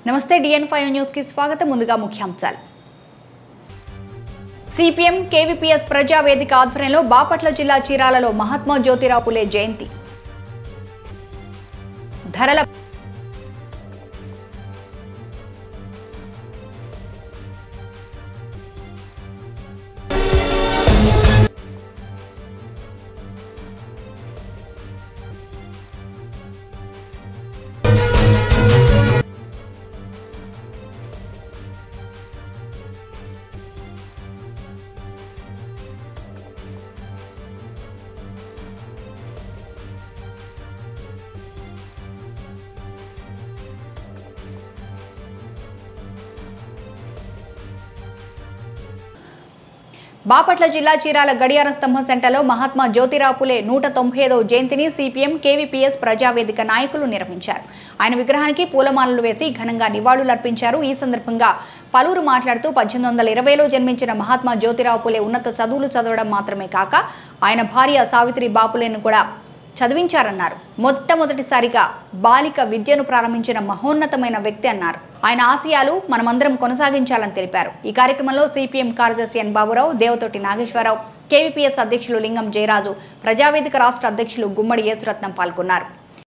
నమస్తే డిఎన్ five news కి స్వాగతం ముందుగా ముఖ్యాంశాలు సిపిఎం కేవీపీఎస్ ప్రజావేదిక ఆధ్వర్యంలో బాపట్ల జిల్లా చీరాలలో మహాత్మా జ్యోతిరావు పులే జయంతి ధరల బాపట్ల జిల్లా చీరాల గడియార స్తంభం సెంటర్లో మహాత్మా జ్యోతిరావు పులే నూట తొంభై ఐదవ జయంతిని సిపిఎం కేవీపీఎస్ ప్రజావేదిక నాయకులు నిర్వహించారు ఆయన విగ్రహానికి పూలమాలలు వేసి ఘనంగా నివాళులర్పించారు ఈ సందర్భంగా పలువురు మాట్లాడుతూ పద్దెనిమిది వందల ఇరవైలో జన్మించిన మహాత్మా జ్యోతిరావు పులే ఉన్నత చదువులు చదవడం మాత్రమే కాక ఆయన భార్య సావిత్రి బాపులేను కూడా చదివించారన్నారు మొట్టమొదటిసారిగా బాలిక విద్యను ప్రారంభించిన మహోన్నతమైన వ్యక్తి అన్నారు ఆయన ఆశయాలు మనమందరం కొనసాగించాలని తెలిపారు ఈ కార్యక్రమంలో సిపిఎం కార్యదర్శి ఎన్ బాబురావు దేవతోటి నాగేశ్వరరావు కేవీపీఎస్ అధ్యక్షులు లింగం జయరాజు ప్రజావేదిక రాష్ట్ర అధ్యక్షులు గుమ్మడి యేసురత్నం పాల్గొన్నారు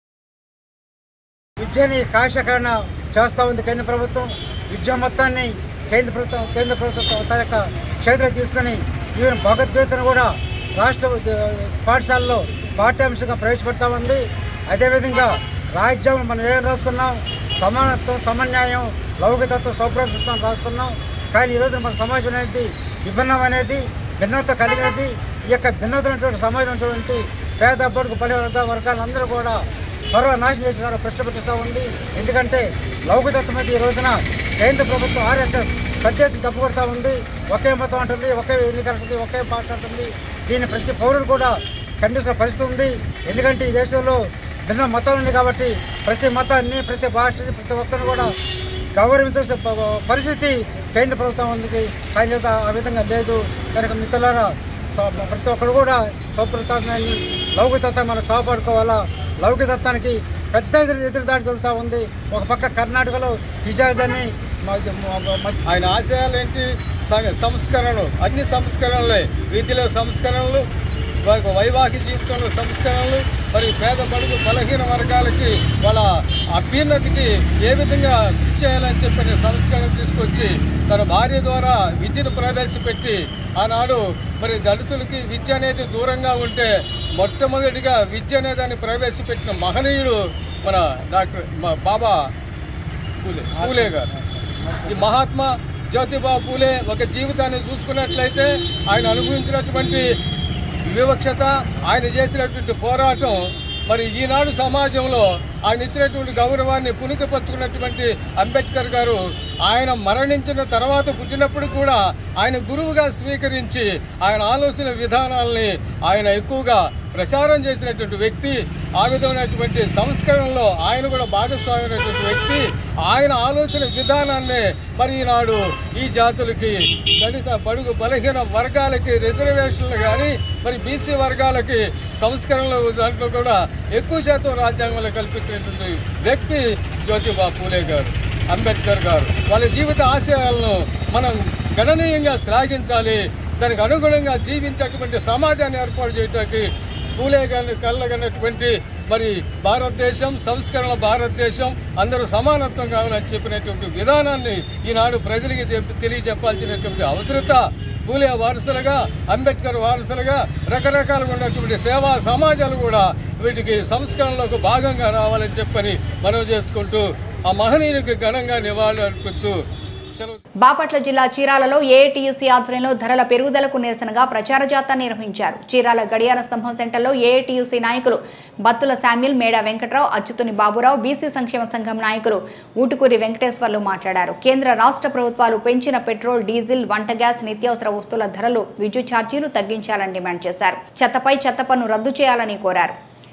విద్యని కాషకరణ చేస్తూ ఉంది కేంద్ర ప్రభుత్వం విద్య మొత్తాన్ని కేంద్ర ప్రభుత్వం కేంద్ర ప్రభుత్వం తన యొక్క క్షేత్రం తీసుకొని ఈవెన్ భగవద్గీతను కూడా రాష్ట్ర ఉద్య- పాఠశాలలో పాఠ్యాంశంగా ప్రవేశపెడతా ఉంది అదేవిధంగా రాజ్యం మనం ఏం రాసుకున్నాం సమానత్వం సమన్యాయం లౌకికతత్వం సౌప్రభుత్వం రాసుకున్నాం కానీ ఈరోజు మన సమాజం అనేది విభిన్నం అనేది భిన్నత కలిగినది ఈ యొక్క భిన్నతమైనటువంటి సమాజం ఉన్నటువంటి పేద బడుగు పని వర్గ వర్గాలందరూ కూడా సర్వనాశనం చేసేసారో ప్రశ్న పెట్టిస్తూ ఉంది ఎందుకంటే లౌకికత్వం మీద ఈ రోజున కేంద్ర ప్రభుత్వం ఆర్ఎస్ఎస్ పెద్ద ఎత్తున తప్పు కొడతా ఉంది ఒకే మతం అంటుంది ఒకే ఎన్నిక అంటుంది ఒకే పార్టీ అంటుంది దీన్ని ప్రతి పౌరుడు కూడా ఖండిస్తున్న పరిస్థితి ఉంది ఎందుకంటే ఈ దేశంలో భిన్న మతాలు ఉన్నాయి కాబట్టి ప్రతి మతాన్ని ప్రతి భాషని ప్రతి ఒక్కరిని కూడా గౌరవించాల్సిన ప- పరిస్థితి కేంద్ర ప్రభుత్వం ఉంది కానీ లేదా ఆ విధంగా లేదు కనుక మిత్రులారా స- ప్రతి ఒక్కరు కూడా సౌప్రతాన్ని లౌకికతత్వం మనం కాపాడుకోవాలా లౌకికతత్వానికి పెద్ద ఎదురు ఎదురుదాడి జరుగుతూ ఉంది ఒక పక్క కర్ణాటకలో హిజాజ్ అని మ- మ- మ- ఆయన ఆశయాలు ఏంటి స- సంస్కరణలు అన్ని సంస్కరణలే విద్యలో సంస్కరణలు వై- వైవాహిక జీవితంలో సంస్కరణలు మరియు పేద బడుగు బలహీన వర్గాలకి వాళ్ళ అభ్యున్నతికి ఏ విధంగా కృషి చేయాలని చెప్పిన సంస్కరణ తీసుకొచ్చి తన భార్య ద్వారా విద్యను ప్రవేశపెట్టి ఆనాడు మరి దళితులకి విద్య అనేది దూరంగా ఉంటే మొట్టమొదటిగా విద్య అనే దాన్ని ప్రవేశపెట్టిన మహనీయుడు మన డాక్టర్ మా బాబా పూలే పూలే గారు ఈ మహాత్మా జ్యోతిబా పూలే ఒక జీవితాన్ని చూసుకున్నట్లయితే ఆయన అనుభవించినటువంటి వివక్షత ఆయన చేసినటువంటి పోరాటం మరి ఈనాడు సమాజంలో ఆయన ఇచ్చినటువంటి గౌరవాన్ని పుణికిపరుచుకున్నటువంటి అంబేద్కర్ గారు ఆయన మరణించిన తర్వాత పుట్టినప్పుడు కూడా ఆయన గురువుగా స్వీకరించి ఆయన ఆలోచన విధానాల్ని ఆయన ఎక్కువగా ప్రచారం చేసినటువంటి వ్యక్తి ఆ విధమైనటువంటి సంస్కరణలో ఆయన కూడా భాగస్వామైనటువంటి వ్యక్తి ఆయన ఆలోచన విధానాన్ని మరి ఈనాడు ఈ జాతులకి దళిత బడుగు బలహీన వర్గాలకి రిజర్వేషన్లు కానీ మరి బీసీ వర్గాలకి సంస్కరణలు దాంట్లో కూడా ఎక్కువ శాతం రాజ్యాంగంలో కల్పించినటువంటి వ్యక్తి జ్యోతిబా పూలే గారు అంబేద్కర్ గారు వాళ్ళ జీవిత ఆశయాలను మనం గణనీయంగా శ్లాఘించాలి దానికి అనుగుణంగా జీవించేటువంటి సమాజాన్ని ఏర్పాటు చేయడానికి పూలే గారిని కళ్ళగన్నటువంటి మరి భారతదేశం సంస్కరణ భారతదేశం అందరూ సమానత్వం కావాలని చెప్పినటువంటి విధానాన్ని ఈనాడు ప్రజలకి చెప్పి తెలియజెప్పాల్సినటువంటి అవసరత పూలే వారసులుగా అంబేద్కర్ వారసులుగా రకరకాలుగా ఉన్నటువంటి సేవా సమాజాలు కూడా వీటికి సంస్కరణలకు భాగంగా రావాలని చెప్పని మనవి చేసుకుంటూ ఆ మహనీయునికి ఘనంగా నివాళులు అర్పిస్తూ సెలవు బాపట్ల జిల్లా చీరాలలో ఏఐటీయూసీ ఆధ్వర్యంలో ధరల పెరుగుదలకు నిరసనగా ప్రచార జాథా నిర్వహించారు చీరాల గడియార స్తంభం సెంటర్లో ఏఐటీయూసీ నాయకులు బత్తుల శామ్యుల్ మేడా వెంకట్రావు అచ్యుతుని బాబురావు బీసీ సంక్షేమ సంఘం నాయకులు ఊటుకూరి వెంకటేశ్వర్లు మాట్లాడారు కేంద్ర రాష్ట్ర ప్రభుత్వాలు పెంచిన పెట్రోల్ డీజిల్ వంట గ్యాస్ నిత్యావసర వస్తువుల ధరలు విద్యుత్ ఛార్జీలు తగ్గించాలని డిమాండ్ చేశారు చెత్తపై చెత్త పన్ను రద్దు చేయాలని కోరారు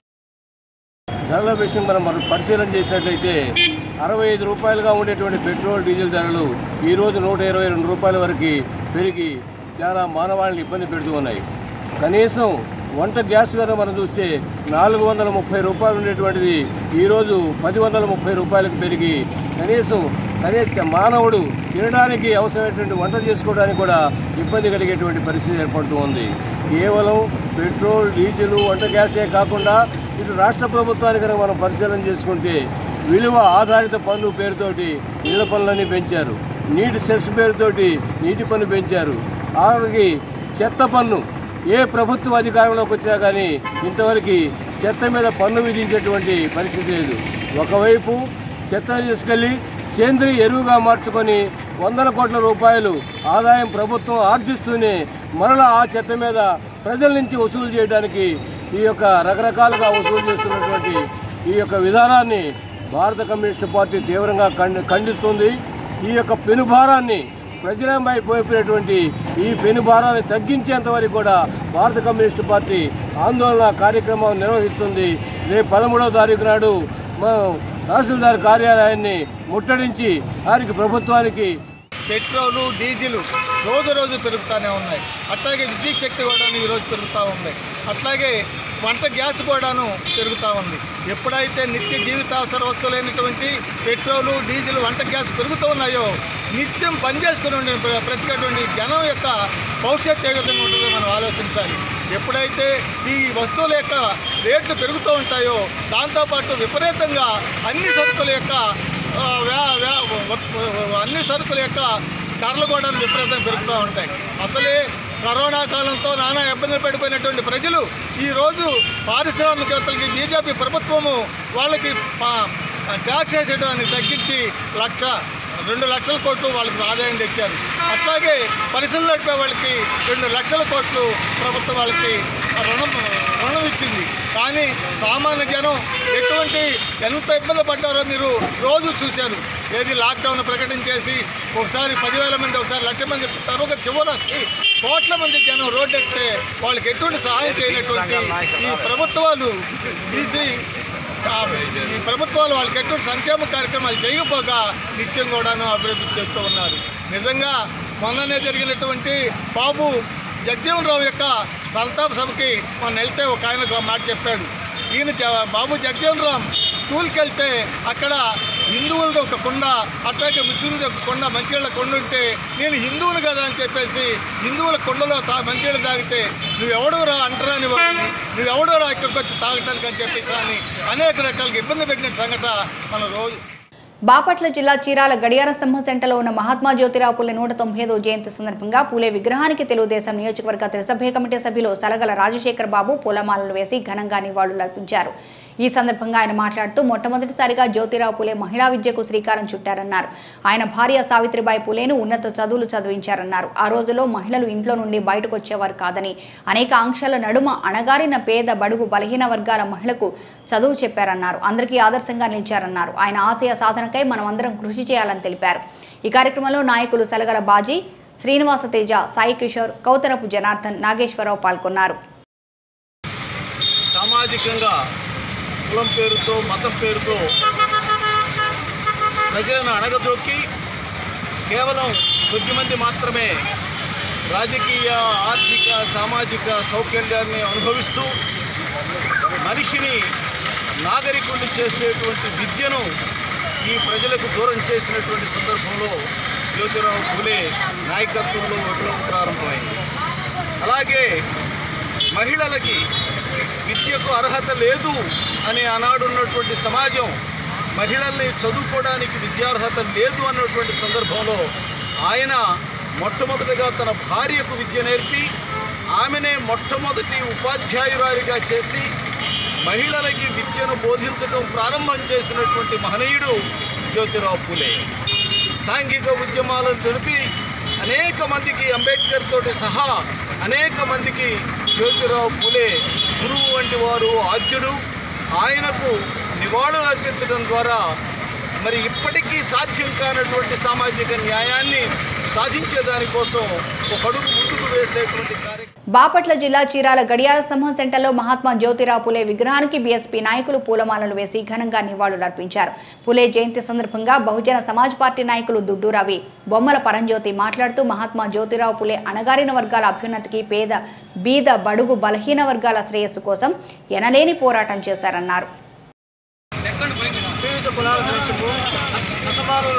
ధరల విషయం మనం మనం పరిశీలన చేసినట్లయితే అరవై ఐదు రూపాయలుగా ఉండేటువంటి పెట్రోల్ డీజిల్ ధరలు ఈరోజు నూట ఇరవై రెండు రూపాయల వరకు పెరిగి చాలా మానవాళిని ఇబ్బంది పెడుతూ ఉన్నాయి కనీసం వంట గ్యాస్ కనుక మనం చూస్తే నాలుగు వందల ముప్పై రూపాయలు ఉండేటువంటిది ఈరోజు పది వందల ముప్పై రూపాయలకు పెరిగి కనీసం కనీ మానవుడు తినడానికి అవసరమైనటువంటి వంట చేసుకోవడానికి కూడా ఇబ్బంది కలిగేటువంటి పరిస్థితి ఏర్పడుతూ ఉంది కేవలం పెట్రోల్ డీజిల్ వంట గ్యాసే కాకుండా ఇటు రాష్ట్ర ప్రభుత్వానికి కనుక మనం పరిశీలన చేసుకుంటే విలువ ఆధారిత పన్ను పేరుతోటి నీళ్ళ పనులన్నీ పెంచారు నీటి సెస్ పేరుతోటి నీటి పన్ను పెంచారు ఆఖరికి చెత్త పన్ను ఏ ప్రభుత్వం అధికారంలోకి వచ్చినా కానీ ఇంతవరకు చెత్త మీద పన్ను విధించేటువంటి పరిస్థితి లేదు ఒకవైపు చెత్తను తీసుకెళ్ళి సేంద్రియ ఎరువుగా మార్చుకొని వందల కోట్ల రూపాయలు ఆదాయం ప్రభుత్వం ఆర్జిస్తూనే మరలా ఆ చెత్త మీద ప్రజల నుంచి వసూలు చేయడానికి ఈ యొక్క రకరకాలుగా వసూలు చేస్తున్నటువంటి ఈ యొక్క విధానాన్ని భారత కమ్యూనిస్టు పార్టీ తీవ్రంగా ఖండి ఖండిస్తుంది ఈ యొక్క పెనుభారాన్ని ప్రజలపై పోయినటువంటి ఈ పెనుభారాన్ని తగ్గించేంత వరకు కూడా భారత కమ్యూనిస్టు పార్టీ ఆందోళన కార్యక్రమం నిర్వహిస్తుంది రేపు పదమూడవ తారీఖు నాడు మా తహసీల్దార్ కార్యాలయాన్ని ముట్టడించి వారికి ప్రభుత్వానికి పెట్రోలు డీజిల్ రోజు రోజు పెరుగుతూనే ఉన్నాయి అట్లాగే విద్యుత్ శక్తి కూడా ఈరోజు పెరుగుతూ ఉంది అట్లాగే వంట గ్యాస్ కూడాను పెరుగుతూ ఉంది ఎప్పుడైతే నిత్య జీవితావసర వస్తువులైనటువంటి పెట్రోలు డీజిల్ వంట గ్యాస్ పెరుగుతూ ఉన్నాయో నిత్యం పనిచేసుకుని ఉండే ప్ర- బ్రతికేటువంటి జనం యొక్క భవిష్యత్తు ఏ విధంగా ఉంటుందో మనం ఆలోచించాలి ఎప్పుడైతే ఈ వస్తువుల యొక్క రేట్లు పెరుగుతూ ఉంటాయో దాంతోపాటు విపరీతంగా అన్ని సరుకుల యొక్క ఆ, వ్యా- వ్యా- వ- అన్ని సరుకుల యొక్క ధరలు కూడా విపరీతంగా పెరుగుతూ ఉంటాయి అసలే కరోనా కాలంతో నానా ఇబ్బందులు పడిపోయినటువంటి ప్రజలు ఈరోజు పారిశ్రామికవేత్తలకి బీజేపీ ప్రభుత్వము వాళ్ళకి పా- ట్యాక్స్ వేసేటాన్ని తగ్గించి లక్ష రెండు లక్షల కోట్లు వాళ్ళకి ఆదాయం తెచ్చారు అట్లాగే పరిశ్రమలు నడిపే వాళ్ళకి రెండు లక్షల కోట్లు ప్రభుత్వం వాళ్ళకి రుణం రుణం ఇచ్చింది కానీ సామాన్య జనం ఎటువంటి ఎంత ఇబ్బంది పడ్డారో మీరు రోజు చూశారు ఏది లాక్డౌన్ ప్రకటించేసి ఒకసారి పదివేల మంది ఒకసారి లక్ష మంది తర్వాత చివరికి కోట్ల మంది జనం రోడ్డు ఎక్కితే వాళ్ళకి ఎటువంటి సహాయం చేయనటువంటి ఈ ప్రభుత్వాలు బీసీ ఆ, ఈ ప్రభుత్వాలు వాళ్ళకి ఎటువంటి సంక్షేమ కార్యక్రమాలు చేయకపోగా నిత్యం కూడాను అభివృద్ధి చేస్తూ ఉన్నారు నిజంగా మొన్ననే జరిగినటువంటి బాబు జగజీవన్ రావు యొక్క సంతాప సభకి మొన్న వెళ్తే ఒక ఆయన ఒక మాట చెప్పాడు ఈయన జ- బాబు జగజీవన్ రామ్ స్కూల్కి వెళ్తే అక్కడ హిందువులది ఒక కొండ అట్లాగే ముస్లింది ఒక కొండ మంచినీళ్ళ కొండ ఉంటే నేను హిందువులు కదా అని చెప్పేసి హిందువుల కొండలో తా మంచినీళ్ళు తాగితే నువ్వెవడోరా అంటరాని వాడిని నువ్వెవడోరా ఇక్కడికి వచ్చి తాగటానికి అని చెప్పేసి అని అనేక రకాలుగా ఇబ్బంది పెట్టిన సంఘటన మనం రోజు బాపట్ల జిల్లా చీరాల గడియార స్తంభం సెంటర్లో ఉన్న మహాత్మా జ్యోతిరావు పూలే నూట తొంభై ఐదో జయంతి సందర్భంగా పూలే విగ్రహానికి తెలుగుదేశం నియోజకవర్గ త్రిసభ్య కమిటీ సభ్యులు సలగల రాజశేఖర్ బాబు పూలమాలలు వేసి ఘనంగా నివాళులర్పించారు ఈ సందర్భంగా ఆయన మాట్లాడుతూ మొట్టమొదటిసారిగా జ్యోతిరావు పూలే మహిళా విద్యకు శ్రీకారం చుట్టారన్నారు ఆయన భార్య సావిత్రిబాయి పూలేను ఉన్నత చదువులు చదివించారన్నారు ఆ రోజుల్లో మహిళలు ఇంట్లో నుండి బయటకు వచ్చేవారు కాదని అనేక ఆంక్షల నడుమ అణగారిన పేద బడుగు బలహీన వర్గాల మహిళకు చదువు చెప్పారన్నారు అందరికీ ఆదర్శంగా నిలిచారన్నారు ఆయన ఆశయ సాధనకై మనం అందరం కృషి చేయాలని తెలిపారు ఈ కార్యక్రమంలో నాయకులు సలగల బాజీ శ్రీనివాస తేజ సాయి కిషోర్ కౌతరపు జనార్దన్ నాగేశ్వరరావు పాల్గొన్నారు సామాజికంగా కులం పేరుతో మతం పేరుతో ప్రజలను అణగదొక్కి కేవలం కొద్దిమంది మాత్రమే రాజకీయ ఆర్థిక సామాజిక సౌకర్యాన్ని అనుభవిస్తూ మనిషిని నాగరికుడిని చేసేటువంటి విద్యను ఈ ప్రజలకు దూరం చేసినటువంటి సందర్భంలో జ్యోతిరావు ఫులే నాయకత్వంలో విప్లవం ప్రారంభమైంది అలాగే మహిళలకి విద్యకు అర్హత లేదు అని ఆనాడు ఉన్నటువంటి సమాజం మహిళల్ని చదువుకోవడానికి విద్యార్హత లేదు అన్నటువంటి సందర్భంలో ఆయన మొట్టమొదటిగా తన భార్యకు విద్య నేర్పి ఆమెనే మొట్టమొదటి ఉపాధ్యాయురాలిగా చేసి మహిళలకి విద్యను బోధించడం ప్రారంభం చేసినటువంటి మహనీయుడు జ్యోతిరావు పూలే సాంఘిక ఉద్యమాలను తెలిపి అనేక మందికి అంబేద్కర్ తోటి సహా అనేక మందికి జ్యోతిరావు పులే గురువు వంటి వారు ఆద్యుడు ఆయనకు నివాళులు అర్పించడం ద్వారా మరి ఇప్పటికీ సాధ్యం కానటువంటి సామాజిక న్యాయాన్ని సాధించే దానికోసం ఒక అడుగు ముందుకు వేసేటువంటి కార్యక్రమం బాపట్ల జిల్లా చీరాల గడియార స్తంభం సెంటర్లో మహాత్మా జ్యోతిరావు పులే విగ్రహానికి బీఎస్పీ నాయకులు పూలమాలలు వేసి ఘనంగా నివాళులర్పించారు పులే జయంతి సందర్భంగా బహుజన సమాజ్ పార్టీ నాయకులు దుడ్డు రవి బొమ్మల పరంజ్యోతి మాట్లాడుతూ మహాత్మా జ్యోతిరావు పులే అణగారిన వర్గాల అభ్యున్నతికి పేద బీద బడుగు బలహీన వర్గాల శ్రేయస్సు కోసం ఎనలేని పోరాటం చేశారన్నారు వివిధ కులాల దేశము అసమానులు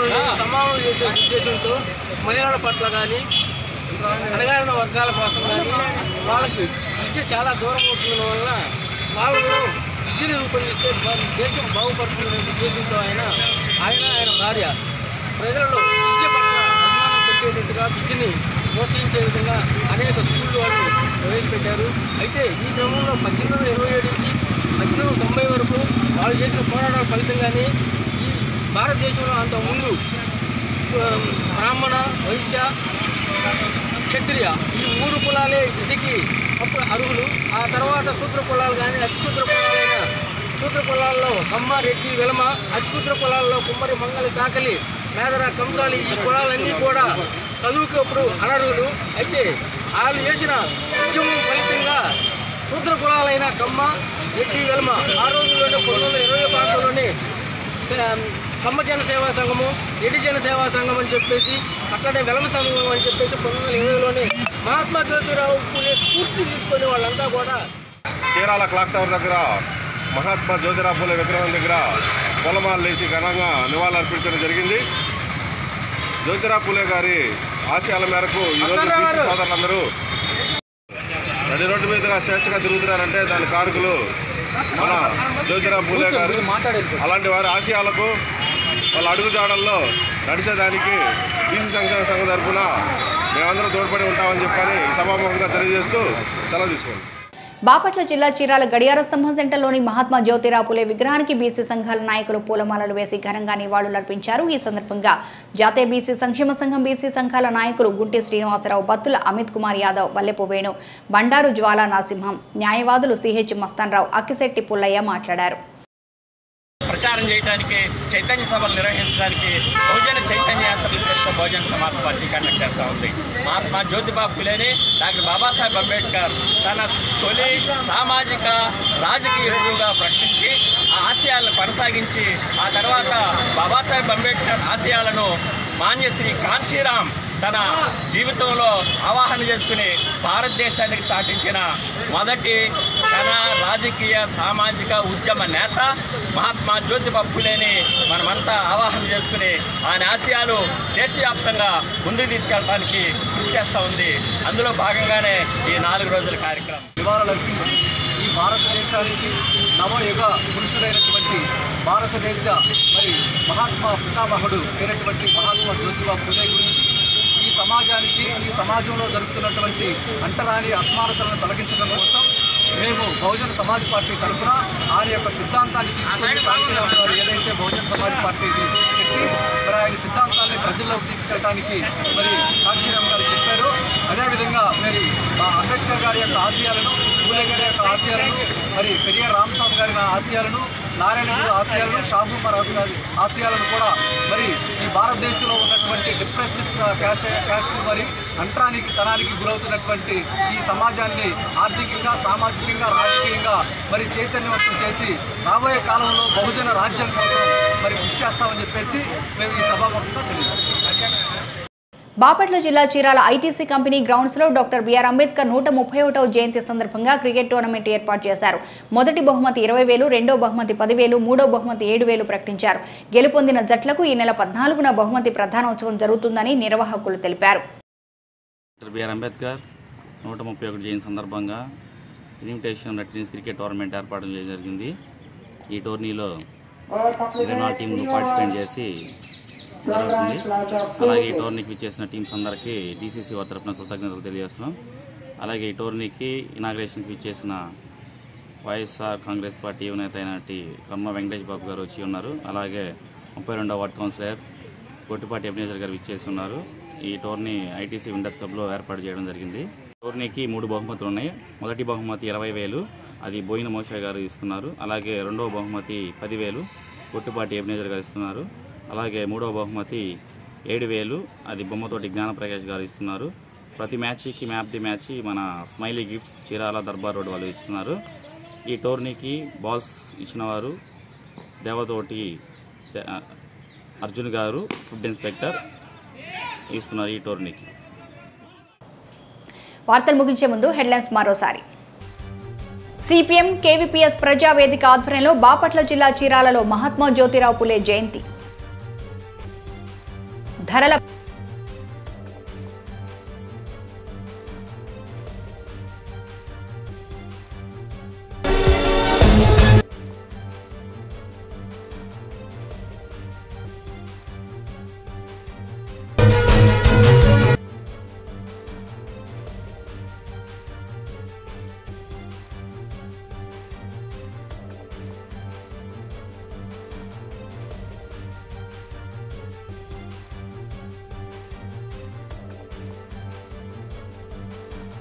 మహిళలను సమానం చేసే ఉద్దేశంతో మహిళల పట్ల కానీ అణగారిన వర్గాల కోసం కానీ వాళ్ళకి విద్య చాలా దూరం అవుతున్న వల్ల వాళ్ళలో విద్యను రూపొందిస్తే వారి దేశం బాగుపడుతుందనే ఉద్దేశంతో ఆయన ఆయన ఆయన భార్య ప్రజలలో విద్య పట్ల అభిమానం పెట్టేటట్టుగా విద్యని ప్రోత్సహించే విధంగా అనేక స్కూళ్ళు వాళ్ళు ప్రవేశపెట్టారు అయితే ఈ క్రమంలో పద్దెనిమిది వందల ఇరవై ఏడు నుంచి పద్దెనిమిది వందల తొంభై వరకు వాళ్ళు చేసిన పోరాటాల ఫలితంగానే ఈ భారతదేశంలో అంతకుముందు ఆ, బ్రాహ్మణ వైశ్య క్షత్రియ ఈ మూడు కులాలే విధికి అప్పుడు అర్హులు ఆ తర్వాత శూద్ర కులాలు కానీ అతి శూద్ర కులాలైన శూద్ర కులాల్లో కమ్మ రెడ్డి వెలమ అతి శూద్ర కులాల్లో కుమ్మరి మంగళ చాకలి మేదర కంసాలి ఈ కులాలన్నీ కూడా చదువుకు అప్పుడు అనర్హులు అయితే వాళ్ళు చేసిన ఉద్యమం ఫలితంగా శూద్ర కులాలైన కమ్మ రెడ్డి వెలమ ఆ రోజుల్లోనే పంతొమ్మిది వందల ఇరవై ప్రాంతంలోనే కమ్మ జన సేవా సంఘము రెడ్డి జన సేవా సంఘం అని చెప్పేసి అక్కడే వెలమ సంఘం అని చెప్పేసి పంతొమ్మిది వందల ఇరవైలోనే మహాత్మా జ్యోతిరావు పూలే స్ఫూర్తి తీసుకొని వాళ్ళంతా కూడా చీరాల క్లాక్ టవర్ దగ్గర మహాత్మా జ్యోతిరావు పూలే విగ్రహం దగ్గర పొలమాలు లేచి ఘనంగా నివాళులర్పించడం జరిగింది జ్యోతిరావు పూలే గారి ఆశయాల మేరకు ఈరోజు బీసీ సోదరులందరూ నడి రోడ్డు మీదుగా స్వేచ్ఛగా తిరుగుతున్నారంటే దాని కారకులు మన జ్యోతిరావు పూలే గారు అలాంటి వారి ఆశయాలకు వాళ్ళ అడుగుజాడల్లో నడిచేదానికి బీసీ సంక్షేమ సంఘం తరఫున మేమందరం తోడ్పడి ఉంటామని చెప్పని ఈ సభాముఖంగా తెలియజేస్తూ సెలవు తీసుకోండి బాపట్ల జిల్లా చీరాల గడియార స్తంభం సెంటర్లోని మహాత్మా జ్యోతిరావు పులే విగ్రహానికి బీసీ సంఘాల నాయకులు పూలమాలలు వేసి ఘనంగా నివాళులర్పించారు ఈ సందర్భంగా జాతీయ బీసీ సంక్షేమ సంఘం బీసీ సంఘాల నాయకులు గుంటి శ్రీనివాసరావు బత్తుల అమిత్ కుమార్ యాదవ్ వల్లెపు వేణు బండారు జ్వాలా నరసింహం న్యాయవాదులు సిహెచ్ మస్తాన్రావు అక్కిశెట్టి పుల్లయ్య మాట్లాడారు ప్రచారం చేయడానికి చైతన్య సభలు నిర్వహించడానికి బహుజన చైతన్య యాత్రల పేరుతో బహుజన సమాజ్ పార్టీ కండక్ట్ చేస్తూ ఉంది మహాత్మా జ్యోతిబా ఫులేని డాక్టర్ బాబాసాహెబ్ అంబేద్కర్ తన తొలి సామాజిక రాజకీయ గురువుగా ప్రకటించి ఆ ఆశయాలను కొనసాగించి ఆ తర్వాత బాబాసాహెబ్ అంబేద్కర్ ఆశయాలను మాన్యశ్రీ కాన్షీరామ్ తన జీవితంలో ఆవాహన చేసుకుని భారతదేశానికి చాటించిన మొదటి తన రాజకీయ సామాజిక ఉద్యమ నేత మహాత్మా జ్యోతిబా ఫులేని మనమంతా ఆవాహన చేసుకుని ఆయన ఆశయాలు దేశవ్యాప్తంగా ముందుకు తీసుకెళ్ళడానికి కృషి చేస్తూ ఉంది అందులో భాగంగానే ఈ నాలుగు రోజుల కార్యక్రమం నివాళులర్పించి ఈ భారతదేశానికి నవయుగ పురుషుడైనటువంటి భారతదేశ మరి మహాత్మా పితామహుడు అయినటువంటి మహాత్మా జ్యోతిబా ఫులే గురించి ఈ సమాజానికి ఈ సమాజంలో జరుగుతున్నటువంటి అంటరాని అసమానతలను తొలగించడం కోసం మేము బహుజన సమాజ్ పార్టీ తరఫున ఆయన యొక్క సిద్ధాంతాన్ని తీసుకొని కాంక్షరావు గారు ఏదైతే బహుజన సమాజ్ పార్టీని పెట్టి మరి ఆయన సిద్ధాంతాన్ని ప్రజల్లోకి తీసుకెళ్ళడానికి మరి కాంక్షీరామ్ గారు చెప్పారు అదేవిధంగా మరి ఆ అంబేద్కర్ గారి యొక్క ఆశయాలను పూలే గారి యొక్క ఆశయాలను మరి పెరియార్ రామస్వామి గారి ఆశయాలను నారాయణ గురు ఆశయాలను షాబు కుమార్ ఆశయాలు ఆశయాలను కూడా మరి ఈ భారతదేశంలో ఉన్నటువంటి డిప్రెసివ్ క్యాస్ట్ క్యాస్ట్ మరి అంటరానికి తనానికి గురవుతున్నటువంటి ఈ సమాజాన్ని ఆర్థికంగా సామాజికంగా రాజకీయంగా మరి చైతన్యవంతం చేసి రాబోయే కాలంలో బహుజన రాజ్యం కోసం మరి కృషి చేస్తామని చెప్పేసి మేము ఈ సభాముఖంగా తెలియజేస్తాం బాపట్ల జిల్లా చీరాల ఐటీసీ కంపెనీ గ్రౌండ్స్ లో డాక్టర్ బిఆర్ అంబేద్కర్ నూట ముప్పై ఒకటవ జయంతి సందర్భంగా క్రికెట్ టోర్నమెంట్ ఏర్పాటు చేశారు మొదటి బహుమతి ఇరవై వేలు రెండో బహుమతి పదివేలు మూడో బహుమతి ఏడు వేలు ప్రకటించారు గెలుపొందిన జట్లకు ఈ నెల పద్నాలుగున బహుమతి ప్రధానోత్సవం జరుగుతుందని నిర్వాహకులు తెలిపారు డాక్టర్ బిఆర్ అంబేద్కర్ నూట ముప్పై ఒకటి జయంతి సందర్భంగా ఇన్విటేషన్ రెట్రీన్స్ క్రికెట్ టోర్నమెంట్ ఏర్పాటు చేయడం జరిగింది ఈ టోర్నీలో ఇరవై నాలుగు టీంలు పార్టిసిపేట్ చేసి జరుగుతుంది అలాగే ఈ టోర్నీకి ఇచ్చేసిన టీమ్స్ అందరికీ డీసీసీ వారి తరఫున కృతజ్ఞతలు తెలియజేస్తున్నాం అలాగే ఈ టోర్నీకి ఇనాగ్రేషన్కి ఇచ్చేసిన వైఎస్ఆర్ కాంగ్రెస్ పార్టీ యువనేత అయినటి కమ్మ వెంకటేష్ బాబు గారు వచ్చి ఉన్నారు అలాగే ముప్పై రెండవ వార్డ్ కౌన్సిలర్ కొట్టిపాటి అభినేజర్ గారు ఇచ్చేసి ఉన్నారు ఈ టోర్నీ ఐటీసీ విండర్స్ క్లబ్లో ఏర్పాటు చేయడం జరిగింది టోర్నీకి మూడు బహుమతులు ఉన్నాయి మొదటి బహుమతి ఇరవై వేలు అది బోయిన మోషా గారు ఇస్తున్నారు అలాగే రెండవ బహుమతి పదివేలు కొట్టిపాటి అభినేజర్ గారు ఇస్తున్నారు అలాగే మూడవ బహుమతి ఏడు వేలు అది బొమ్మతోటి జ్ఞానప్రకాష్ గారు ఇస్తున్నారు ప్రతి మ్యాచ్కి మ్యాప్ ది మ్యాచ్ మన smiley gifts Chirala Darbar road వాళ్ళు ఇస్తున్నారు ఈ టోర్నీకి బాల్స్ ఇచ్చిన వారు దేవతోటి దే- అర్జున్ గారు ఫుడ్ ఇన్స్పెక్టర్ ఇస్తున్నారు ఈ టోర్నీకి వార్తలు ముగించే ముందు హెడ్లైన్స్ మరోసారి సిపిఎం కేవీపీఎస్ ప్రజావేదిక ఆధ్వర్యంలో బాపట్ల జిల్లా చీరాలలో మహాత్మా జ్యోతిరావు పులే జయంతి ధరల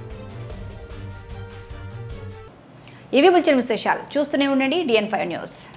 ఇవి బుల్చిన విశేషాలు చూస్తూనే ఉండండి డిఎన్ ఫైవ్ న్యూస్